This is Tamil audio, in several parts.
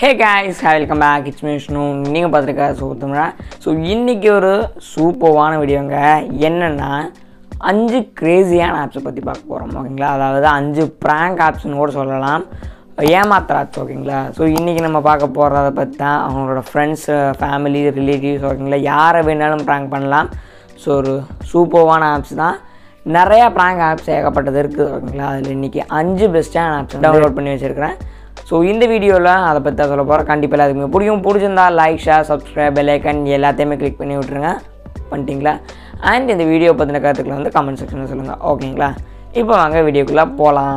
hey guys welcome back it's மிஷ்னு நீங்கள் பார்த்துருக்க சூத்தம்னா ஸோ இன்றைக்கி ஒரு சூப்பர்வான வீடியோங்க என்னென்னா அஞ்சு கிரேசியான ஆப்ஸை பற்றி பார்க்க போகிறோம் ஓகேங்களா அதாவது அஞ்சு ப்ராங்க் ஆப்ஸ்னு கூட சொல்லலாம் ஏமாத்துற ஆப்ஸ் ஓகேங்களா ஸோ இன்றைக்கி நம்ம பார்க்க போகிறத பற்றி தான் அவங்களோட ஃப்ரெண்ட்ஸு ஃபேமிலி ரிலேட்டிவ்ஸ் ஓகேங்களா யாரை வேணாலும் ப்ராங்க் பண்ணலாம் ஸோ ஒரு சூப்பர்வான ஆப்ஸ் தான் நிறையா ப்ராங்க் ஆப்ஸ் ஏகப்பட்டது இருக்குது ஓகேங்களா அதில் இன்றைக்கி அஞ்சு பெஸ்ட்டான ஆப்ஸ் டவுன்லோட் பண்ணி வச்சுருக்கிறேன் ஸோ இந்த வீடியோவில் அதை பற்றி தான் சொல்ல போகிறேன் கண்டிப்பாக எல்லாத்துக்குமே பிடிக்கும் பிடிச்சிருந்தா லைக் ஷேர் சப்ஸ்கிரைப் பெல்லைக்கன் எல்லாத்தையுமே கிளிக் பண்ணி விட்ருங்க பண்ணிட்டீங்களா அண்ட் இந்த வீடியோ பற்றின கருத்துக்களை வந்து கமெண்ட் செக்ஷனில் சொல்லுங்கள் ஓகேங்களா இப்போ வாங்க வீடியோக்குள்ளே போகலாம்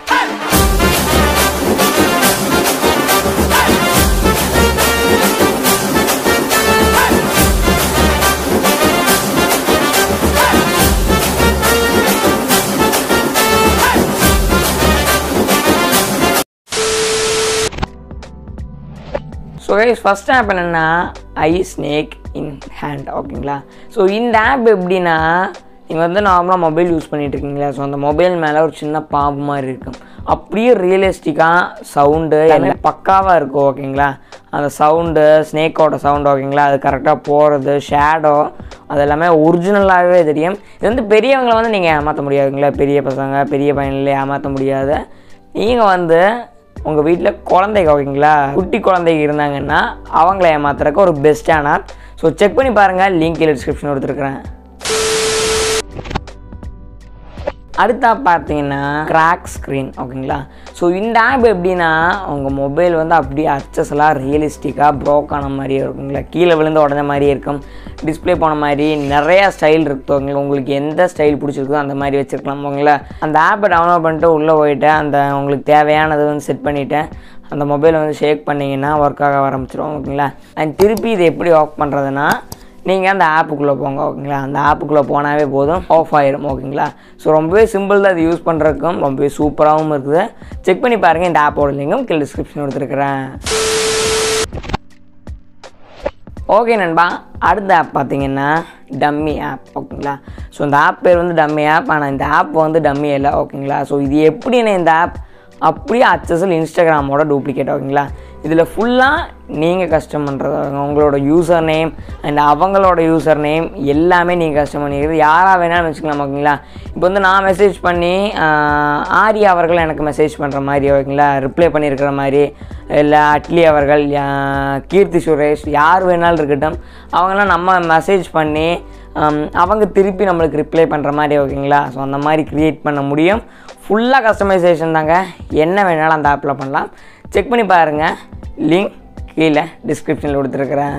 ஸோ கைஸ் ஃபஸ்ட் ஆப் என்னென்னா ஐ ஸ்னேக் இன் ஹேண்ட் ஓகேங்களா ஸோ இந்த ஆப் எப்படின்னா நீங்கள் வந்து நார்மலாக மொபைல் யூஸ் பண்ணிட்டு இருக்கீங்களா ஸோ அந்த மொபைல் மேலே ஒரு சின்ன பாம்பு மாதிரி இருக்கும் அப்படியே ரியலிஸ்டிக்காக சவுண்டு எல்லாமே பக்காவாக இருக்கும் ஓகேங்களா அந்த சவுண்டு ஸ்னேக்கோட சவுண்டு ஓகேங்களா அது கரெக்டாக போகிறது ஷேடோ அது எல்லாமே ஒரிஜினலாகவே தெரியும் இது வந்து பெரியவங்களை வந்து நீங்கள் ஏமாற்ற முடியாதுங்களா பெரிய பசங்க பெரிய பையனில் ஏமாற்ற முடியாது நீங்கள் வந்து உங்கள் வீட்டில் குழந்தைங்க ஓகேங்களா குட்டி குழந்தைங்க இருந்தாங்கன்னா அவங்கள ஏமாத்துறதுக்கு ஒரு பெஸ்ட்டான ஆப் ஸோ செக் பண்ணி பாருங்கள் லிங்க் கீழே டிஸ்கிரிப்ஷன் கொடுத்துருக்குறேன் அடுத்தா பார்த்தீங்கன்னா கிராக் ஸ்க்ரீன் ஓகேங்களா ஸோ இந்த ஆப் எப்படின்னா உங்கள் மொபைல் வந்து அப்படியே அச்சஸ்லாம் ரியலிஸ்டிக்காக ப்ரோக் ஆன மாதிரியே இருக்குங்களா கீழே விழுந்து உடஞ்ச மாதிரியே இருக்கும் டிஸ்ப்ளே போன மாதிரி நிறையா ஸ்டைல் இருக்கு ஓகேங்களா உங்களுக்கு எந்த ஸ்டைல் பிடிச்சிருக்கோ அந்த மாதிரி வச்சுருக்கலாம் ஓகேங்களா அந்த ஆப்பை டவுன்லோட் பண்ணிட்டு உள்ளே போயிட்டு அந்த உங்களுக்கு தேவையானது வந்து செட் பண்ணிவிட்டு அந்த மொபைலை வந்து ஷேக் பண்ணிங்கன்னா ஒர்க் ஆக ஆரம்பிச்சிடும் ஓகேங்களா அண்ட் திருப்பி இதை எப்படி ஆஃப் பண்ணுறதுன்னா நீங்கள் அந்த ஆப்புக்குள்ளே போங்க ஓகேங்களா அந்த ஆப்புக்குள்ளே போனாவே போதும் ஆஃப் ஆயிடும் ஓகேங்களா ஸோ ரொம்பவே சிம்பிள் தான் அது யூஸ் பண்ணுறதுக்கும் ரொம்பவே சூப்பராகவும் இருக்குது செக் பண்ணி பாருங்கள் இந்த ஆப்போட லிங்கும் கீழே டிஸ்கிரிப்ஷன் கொடுத்துருக்குறேன் ஓகே நண்பா அடுத்த ஆப் பார்த்தீங்கன்னா டம்மி ஆப் ஓகேங்களா ஸோ இந்த ஆப் பேர் வந்து டம்மி ஆப் ஆனால் இந்த ஆப் வந்து டம்மி இல்லை ஓகேங்களா ஸோ இது எப்படின்னு இந்த ஆப் அப்படியே அச்சசல் இன்ஸ்டாகிராமோட டூப்ளிகேட் ஓகேங்களா இதில் ஃபுல்லாக நீங்கள் கஸ்டம் பண்ணுறது உங்களோட யூசர் நேம் அண்ட் அவங்களோட யூசர் நேம் எல்லாமே நீங்கள் கஸ்டம் பண்ணிக்கிறது யாராக வேணாலும் வச்சுக்கலாம் ஓகேங்களா இப்போ வந்து நான் மெசேஜ் பண்ணி ஆஹ், ஆர்யா அவர்கள் எனக்கு மெசேஜ் பண்ணுற மாதிரி ஓகேங்களா ரிப்ளை பண்ணியிருக்கிற மாதிரி இல்லை அட்லி அவர்கள் ஆஹ், கீர்த்தி சுரேஷ் யார் வேணாலும் இருக்கட்டும் அவங்களாம் நம்ம மெசேஜ் பண்ணி ஹம், அவங்க திருப்பி நம்மளுக்கு ரிப்ளை பண்ணுற மாதிரி ஓகேங்களா ஸோ அந்த மாதிரி க்ரியேட் பண்ண முடியும் ஃபுல்லாக கஸ்டமைசேஷன் தாங்க என்ன வேணாலும் அந்த ஆப்பில் பண்ணலாம் செக் பண்ணி பாருங்கள் லிங்க் கீழே டிஸ்கிரிப்ஷனில் கொடுத்துருக்குறேன்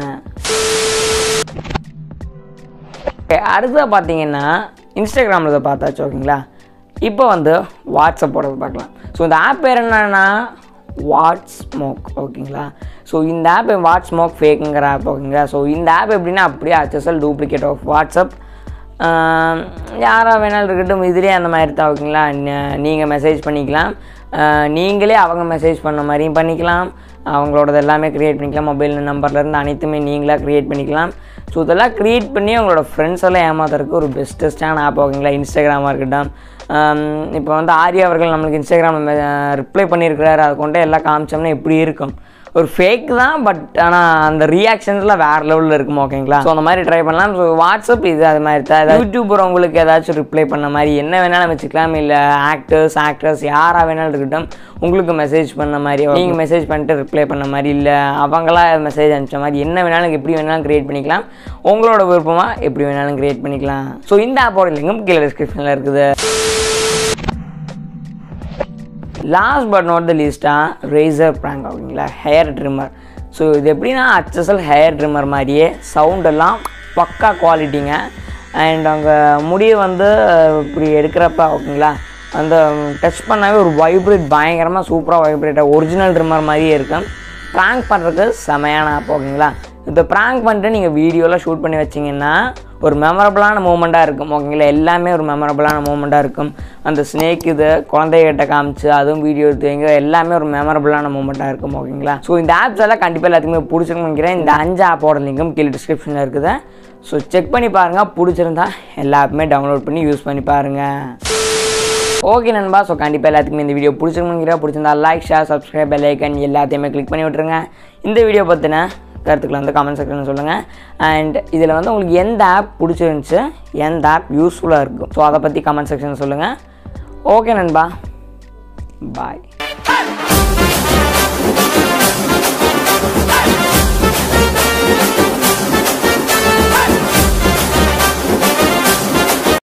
ஓகே அடுத்ததாக பார்த்தீங்கன்னா இன்ஸ்டாகிராமில் இதை பார்த்தாச்சு ஓகேங்களா இப்போ வந்து வாட்ஸ்அப்போட பார்க்கலாம் ஸோ இந்த ஆப் பேர் என்னன்னா வாட்ஸ் ஸ்மோக் ஓகேங்களா ஸோ இந்த ஆப் வாட்ஸ் ஸ்மோக் ஃபேக்குங்கிற ஆப் ஓகேங்களா ஸோ இந்த ஆப் எப்படின்னா அப்படியே அச்சசல் டூப்ளிகேட் ஆஃப் வாட்ஸ்அப் யாராக வேணாலும் இருக்கட்டும் இதுலேயே அந்த மாதிரி தான் ஓகேங்களா நீங்கள் மெசேஜ் பண்ணிக்கலாம் ஆஹ் நீங்களே அவங்க மெசேஜ் பண்ண மாதிரியும் பண்ணிக்கலாம் அவங்களோடது எல்லாமே க்ரியேட் பண்ணிக்கலாம் மொபைல் நம்பர்லேருந்து அனைத்துமே நீங்களாக க்ரியேட் பண்ணிக்கலாம் ஸோ இதெல்லாம் க்ரியேட் பண்ணி உங்களோட ஃப்ரெண்ட்ஸ் எல்லாம் ஏமாத்துறதுக்கு ஒரு பெஸ்ட்டஸ்டான ஆப் ஓகேங்களா இன்ஸ்டாகிராமாக இருக்கட்டும் இப்போ வந்து ஆர்யா அவர்கள் நம்மளுக்கு இன்ஸ்டாகிராமில் ரிப்ளை பண்ணியிருக்கிறாரு அதை கொண்டு எல்லாம் காமிச்சோம்னா எப்படி இருக்கும் ஒரு ஃபேக் தான் பட் ஆனால் அந்த ரியாக்ஷன்ஸ்லாம் வேறு லெவலில் இருக்கும் ஓகேங்களா ஸோ அந்த மாதிரி ட்ரை பண்ணலாம் ஸோ வாட்ஸ்அப் இது அது மாதிரி தான் ஏதாவது யூடியூபர் உங்களுக்கு ஏதாச்சும் ரிப்ளை பண்ண மாதிரி என்ன வேணாலும் வச்சுக்கலாம் இல்லை ஆக்டர்ஸ் ஆக்ட்ரஸ் யாராக வேணாலும் இருக்கட்டும் உங்களுக்கு மெசேஜ் பண்ண மாதிரி நீங்கள் மெசேஜ் பண்ணிட்டு ரிப்ளை பண்ண மாதிரி இல்லை அவங்களா மெசேஜ் அனுப்பிச்ச மாதிரி என்ன வேணாலும் எப்படி வேணாலும் க்ரியேட் பண்ணிக்கலாம் உங்களோட விருப்பமாக எப்படி வேணாலும் க்ரியேட் பண்ணிக்கலாம் ஸோ இந்த ஆப்போட லிங்கும் கீழே டிஸ்கிரிப்ஷனில் இருக்குது லாஸ்ட் பட் நாட் த லீஸ்ட்டாக ரேசர் ப்ராங்க் ஓகேங்களா ஹேர் ட்ரிம்மர் ஸோ இது எப்படின்னா அச்சசல் ஹேர் ட்ரிம்மர் மாதிரியே சவுண்ட் எல்லாம் பக்கா குவாலிட்டிங்க அண்ட் அங்கே முடியை வந்து இப்படி எடுக்கிறப்ப ஓகேங்களா அந்த டச் பண்ணாவே ஒரு வைப்ரேட் பயங்கரமாக சூப்பராக வைப்ரேட்டாக ஒரிஜினல் ட்ரிம்மர் மாதிரியே இருக்கும் ப்ராங்க் பண்ணுறதுக்கு செமையான ஆப் ஓகேங்களா இந்த ப்ராங்க் பண்ணிட்டு நீங்கள் வீடியோலாம் ஷூட் பண்ணி வச்சிங்கன்னா ஒரு மெமரபுளான மூமெண்ட்டாக இருக்கும் ஓகேங்களா எல்லாமே ஒரு மெமரபுளான மூமெண்ட்டாக இருக்கும் அந்த ஸ்னேக் இது குழந்தைகிட்ட காமிச்சு அதுவும் வீடியோ எடுத்துவீங்க எல்லாமே ஒரு மெமரபுளான மூமெண்ட்டாக இருக்கும் ஓகேங்களா ஸோ இந்த ஆப்ஸ் எல்லாம் கண்டிப்பாக எல்லாத்துக்குமே பிடிச்சிருக்குன்னு நினைக்கிறேன் இந்த அஞ்சு ஆப்போட லிங்கும் கீழே டிஸ்கிரிப்ஷனில் இருக்குது ஸோ செக் பண்ணி பாருங்கள் பிடிச்சிருந்தா எல்லா ஆப்புமே டவுன்லோட் பண்ணி யூஸ் பண்ணி பாருங்கள் ஓகே நண்பா ஸோ கண்டிப்பாக எல்லாத்துக்குமே இந்த வீடியோ பிடிச்சிருக்குங்கிற பிடிச்சிருந்தா like share subscribe bell icon எல்லாத்தையுமே கிளிக் பண்ணி விட்ருங்க இந்த வீடியோ பற்றின கருத்துக்களை வந்து கமெண்ட் செக்ஷனில் சொல்லுங்கள் அண்ட் இதில் வந்து உங்களுக்கு எந்த ஆப் பிடிச்சிருந்துச்சு எந்த ஆப் யூஸ்ஃபுல்லாக இருக்கும் ஸோ அதை பற்றி கமெண்ட் செக்ஷனில் சொல்லுங்கள் ஓகே நண்பா பாய்